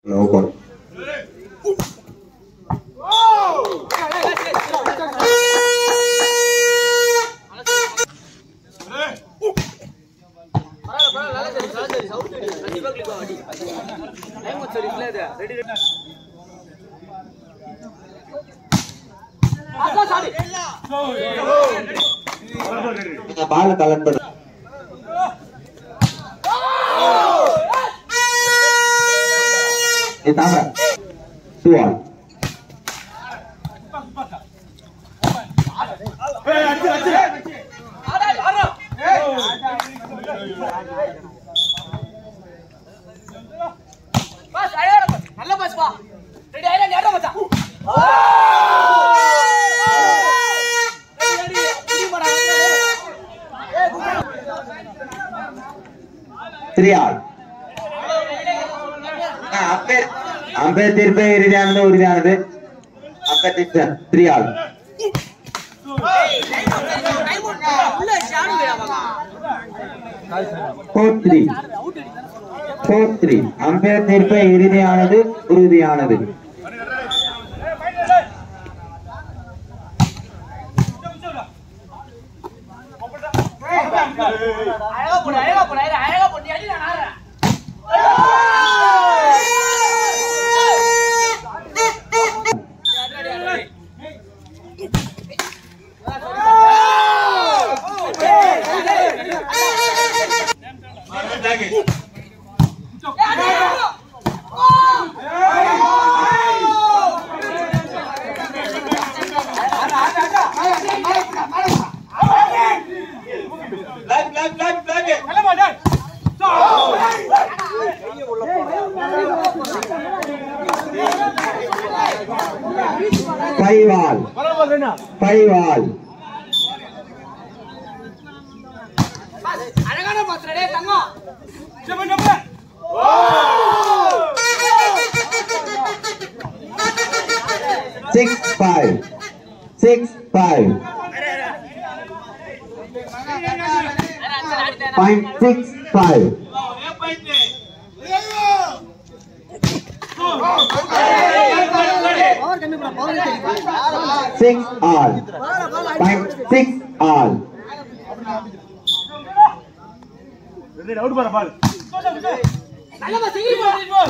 No call. பால collect பண்ண ஏ தாங்க டூ ஆல் நல்ல பாஸ் பா ரெடி ஆயிரா நேரா மச்சான் ரெடி ரெடி புடி மாடா த்ரீ ஆல் அம்பேர் அம்பேர் தீர்ப்பு இறுதியானது உறுதியானது அம்பேர் தீர்ப்பு த்ரீ ஆல் உள்ள ஷானு வேறாமா four three four three umpire தீர்ப்பு இறுதியானது உறுதியானது அழகா போடு அழகா போடு அழகா அழகா போடு அடி நான் ஆறேன் ஃபைவ் ஆல் ஃபைவ் ஆல் அழகான பாஸ் டேய் தங்கம் six five six five point six five six all point six all நல்ல பாஸ் சீக்கிரம் போ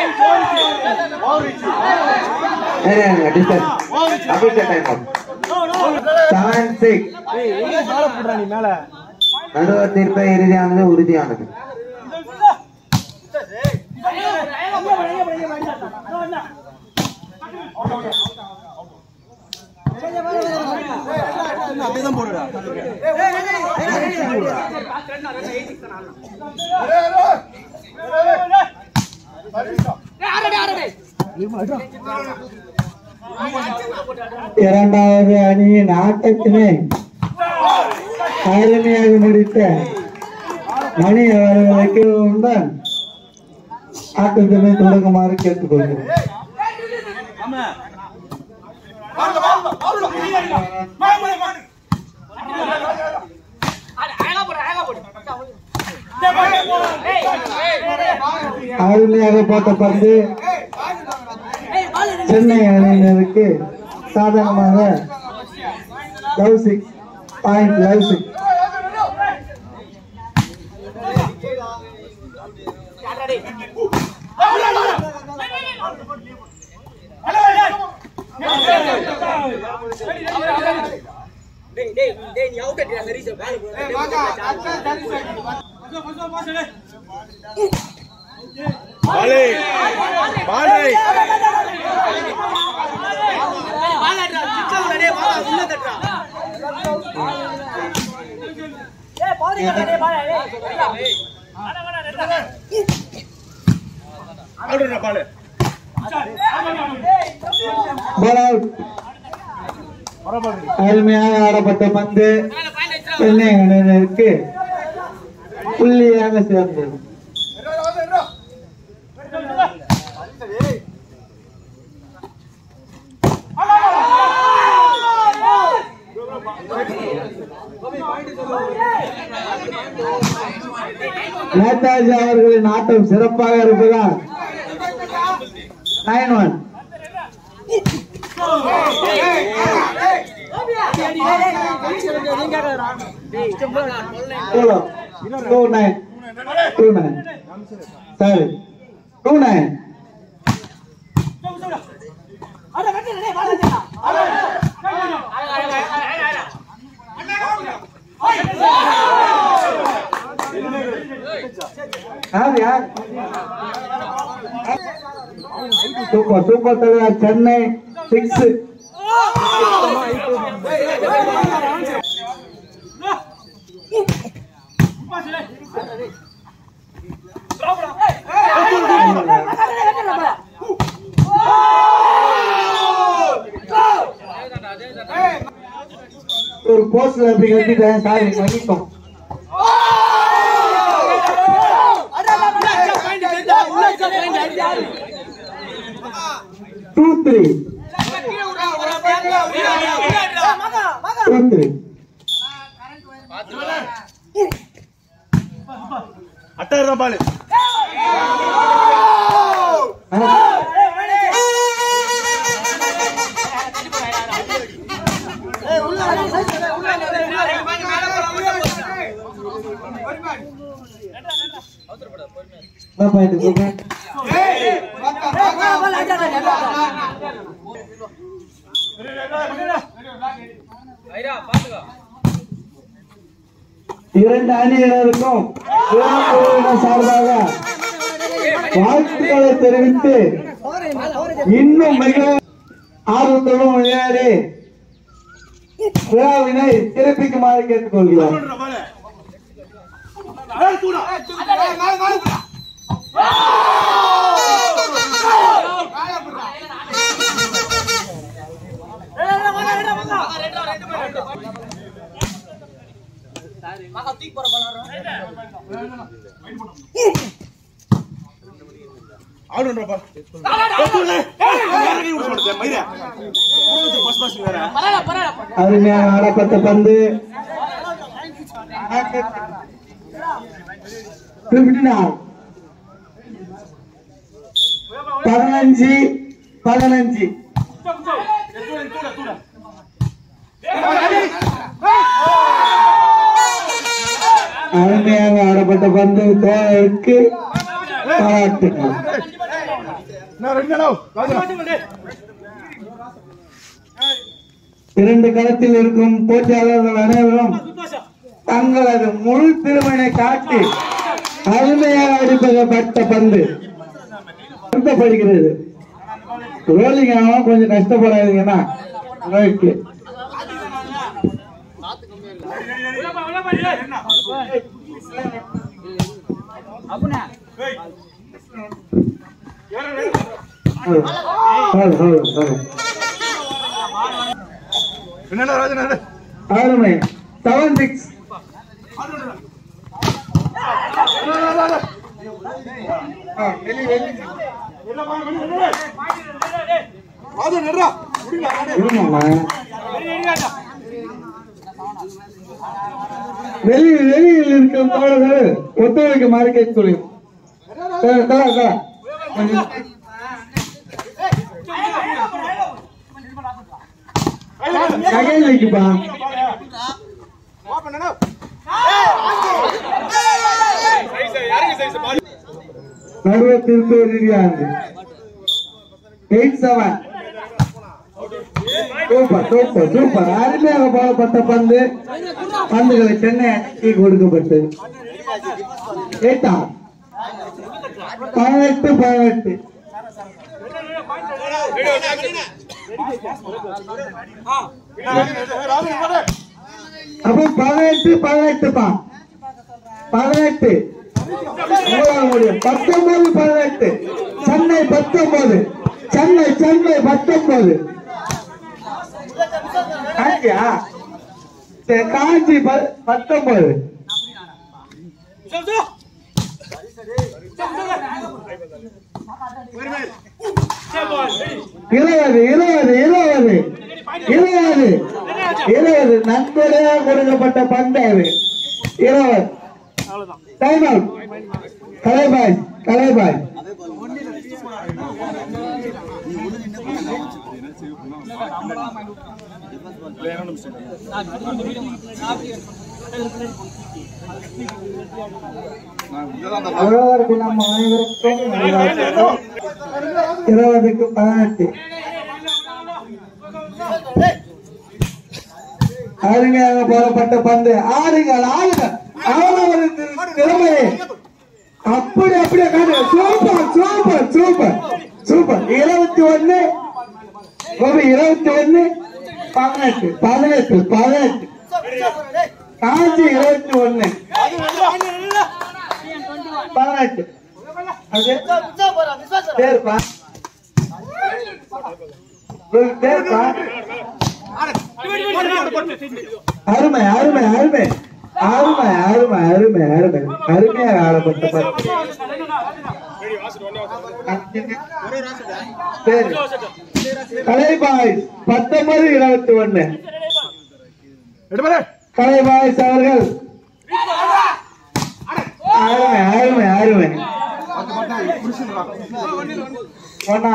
distance double time out seven six நடுவர் தீர்ப்பை இறுதியானது உறுதியானது டேய் ஆறடே ஆறடே இரண்டாவது அணியின் ஆட்டத்தினை அருமையாக முடித்த மணி அவர்களுக்கு உடன் ஆட்டத்தினை தொடங்குமாறு கேட்டுக்கொள்கிறேன் ஆடு, அழகா போடு அழகா போடு ஏய் அருமையாக போட்ட பந்து ஏய் பால் எடு. சென்னை அணியினருக்கு சாதகமாக love six point love six யாரா டேய் டேய் டேய் டேய் நீ அவுட் அடிடா சரி சார் பால் பால் அடிடா சிக்கா உள்ள டேய் பால் உள்ள தட்டடா டேய் பால் அடிடா டேய் பால் டேய் அட அட ரெண்டா பால் அவுட் அருமையாக ஆடப்பட்ட பந்து மேல பாயிண்ட் அடிச்சா சென்னை அணியினருக்கு புள்ளியாக சேர்ந்தது நேதாஜி அவர்களின் ஆட்டம் சிறப்பாக இருப்பதால் நைன் ஒன் எவ்வளோ டூ நைன் டூ நைன் சரி டூ நைன் யார் யார் சூப்பர் சூப்பர் தலைவர் சென்னை சிக்ஸ் ஒரு போஸ்ட்ல அப்படி கட்டிட்டேன் சாரி மன்னிக்கும் டூ த்ரீ டூ த்ரீ அட்டாயிரம் ரூபாய் பாயிண்ட் கொடுங்க இரண்டு அணியினருக்கும் வீரர்களின் சார்பாக வாழ்த்துக்களை தெரிவித்து இன்னும் மிக ஆர்வத்துடன் விளையாடி விழாவினை சிறப்பிக்குமாறு கேட்டுக்கொள்கிறோம் ஆடுன்றப்பா மயிரா பஸ் பஸ் வேற அருமையாக ஆடப்பட்ட பந்து பிப்டினால் பதினஞ்சு பதினஞ்சு அருமையாக ஆடப்பட்ட பந்து தேவைக்கு பாராட்டுகள் நான் ரெண்டு நாள் ராஜா இரண்டு களத்தில் இருக்கும் போட்டியாளர்கள் அனைவரும் தங்களது முழு திறமையை காட்டி அருமையாக அடிப்பதப்பட்ட பந்து வருத்தப்படுகிறது ரோலிங் ஆகாம கொஞ்சம் கஷ்டப்படாதீங்கன்னா ரைட்டு ஹலோ ஹலோ ஹலோ என்னடா ராஜா அருமை செவன் சிக்ஸ் ராஜா நடுறா வெளியில் வெளியில் இருக்கும் தோழர்கள் ஒத்துழைக்குமாறு கேட்டு சொல்லுங்க தல, தல, தல. கொஞ்சம் நகையில் வைக்குப்பா நடுவே திருப்பி ரீதியானது eight seven super super super அருமையாக போடப்பட்ட பந்து பந்துகளை சென்னை அணிக்கு கொடுக்கப்பட்டு எயிட்டா பதினெட்டு பதினெட்டு அப்போ பதினெட்டு பதினெட்டுப்பா பதினெட்டு உங்களால முடியும் பத்தொன்பது பதினெட்டு சென்னை பத்தொன்பது சென்னை சென்னை பத்தொன்பது காஞ்சியா சரி, காஞ்சி ப- பத்தொன்பது இருபது இருபது இருபது இருபது இருபது நன்கொடையாக கொடுக்கப்பட்ட பந்து அது இருபது டைம் அவுட் கலைபாய் கலைபாய் உழவர் தினம் அனைவருக்கும் நல்வாழ்த்துக்கள். இருபதுக்கு பதினெட்டு அருமையாக போடப்பட்ட பந்து ஆடுங்கள் ஆடுங்கள் அவரவர் திரு- திறமையை அப்படி அப்படியே காட்டு சூப்பர் சூப்பர் சூப்பர் சூப்பர் இருபத்தி ஒண்ணு கோபி இருபத்தி ஒண்ணு பதினெட்டு பதினெட்டு பதினெட்டு காஞ்சி இருபத்தி ஒண்ணு பதினெட்டு அது பேருப்பா உனக்கு பேருப்பா அருமை அருமை அருமை அருமை அருமை அருமை அருமை அருமையாக ஆடப்பட்ட பந்து சரி கலைபாய் பத்தொன்பது இருபத்தி ஒண்ணு எடுப்பாரு கலைபாய்ஸ் அவர்கள் அருமை அருமை அருமை ஒன்னா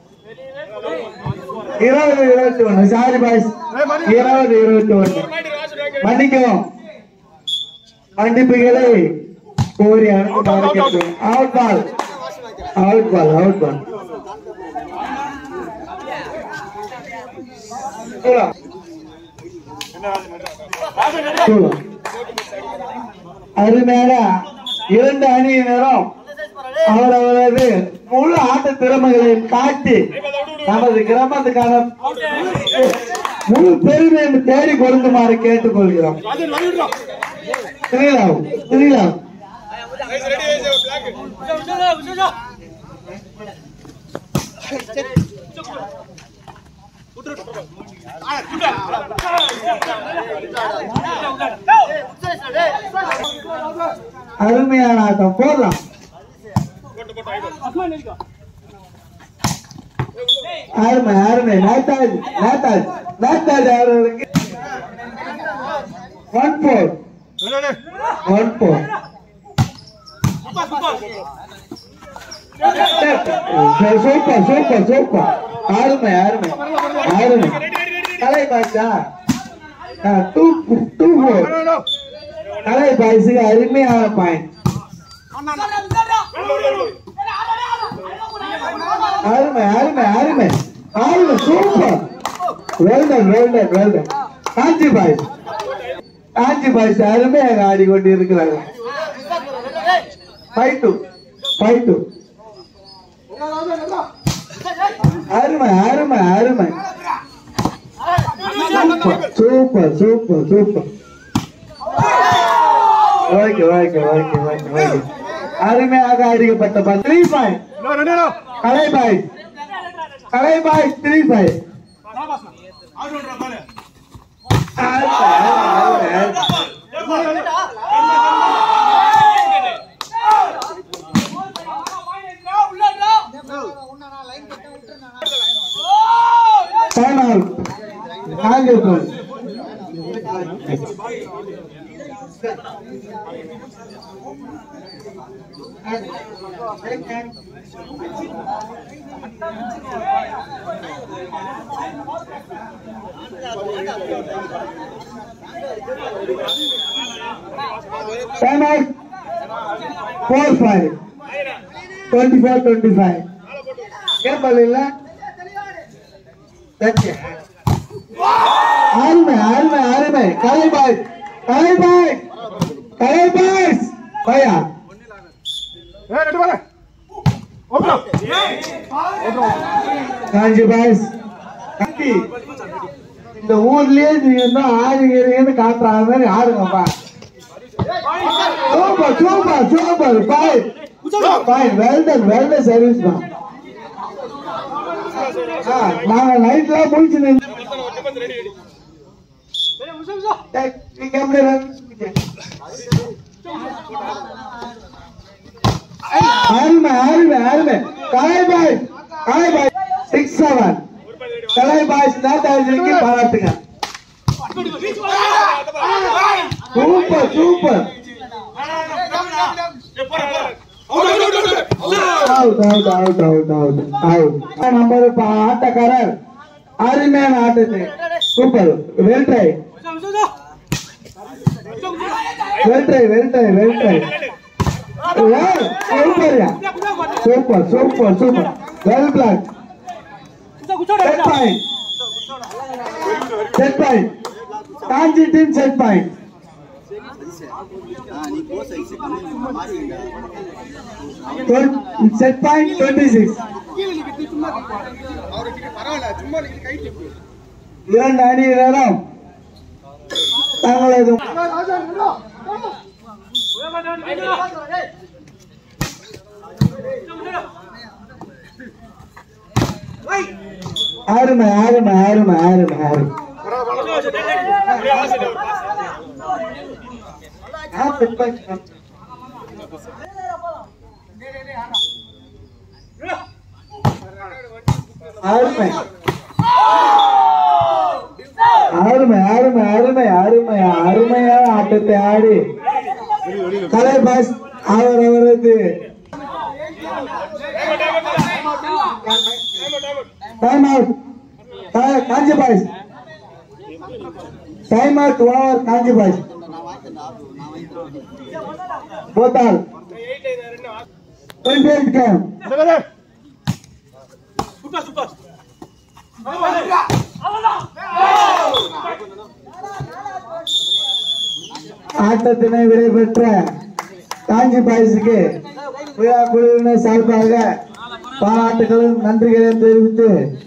இருபது இருபத்தி ஒண்ணு சாரி பாய்ஸ் இருபது இருபத்தி ஒண்ணு மன்னிக்கவும் மன்னிப்புகளை கோரி அனுப்புமாறு கேட்கிறோம் out ball out ball out ball அருமையான இரண்டு அணியினரும் அவரவரது முழு ஆட்ட திறமைகளையும் காட்டி நமது கிராமத்துக்கான முழு பெருமையை தேடி கொடுக்குமாறு கேட்டுக்கொள்கிறோம் ஸ்ரீராம் ஸ்ரீராம் அருமையான ஆட்டம் போடலாம் அருமை அருமை நேதாஜ் நேதாஜ் நேதாஜ் அவர்களுக்கு one four one four super super super அருமை அருமை அருமை கலை பாய்ச்சா டூ டூ ஃபோர் கலை பாய்ஸுக்கு அருமையான பாயிண்ட் அருமை அருமை அருமை அருமை super well done well done well done Kanchi boys Kanchi boys அருமையாக ஆடிக்கொண்டு இருக்கிறார்கள் ஃபைவ் டூ ஃபைவ் டூ அருமை அருமை அருமை super super super okay okay okay okay okay அருமையாக அடிக்கப்பட்ட பந்து three point Kalai boy Kalai boy three point time out ஆங்கிலம் Time out. Four five. Twenty four twenty five. ஏன் பண்ணல அருமை அருமை அருமை கலை பாய் கலை பாய் கலை பாய் பையா காஞ்சி பாய்ஸ் கட்டி இந்த ஊர்லயே நீங்க தான் ஆடுகிறீங்கன்னு காட்டுற மாதிரி ஆடுங்கப்பா super super super boy boy well done well done service தான் ஆ, நாங்க நைட்ல முடிச்சு நின்று டேய், நீங்க எப்படி run பண்ணீங்க? அருமை அருமை அருமை Kalai boy Kalai boy six seven Kalai boy நேதாஜிக்கு பாராட்டுங்க super super out out out out out out நம்ம இப்ப ஆட்டக்காரர் அருமையான ஆட்டத்தை super well try well try well try well try சூப்பர்யா super super super well block set point set point Kanchi team set point set point twenty six இரண்டு அணியினரும் தங்களது அருமை அருமை அருமை அருமை அருமை ஆ, set point. அருமை அருமை அருமை அருமை அருமை அருமையான ஆட்டத்தை ஆடி கலை பாஸ் அவர் அவரது time out Kanchi boys time out over Kanchi boys போத்தால் டுவெண்ட்டி எயிட் கேம் ஆட்டத்தினை விடைபெற்ற காஞ்சி பாய்ஸுக்கு விழா குழுவினர் சார்பாக பாராட்டுகளும் நன்றிகளையும் தெரிவித்து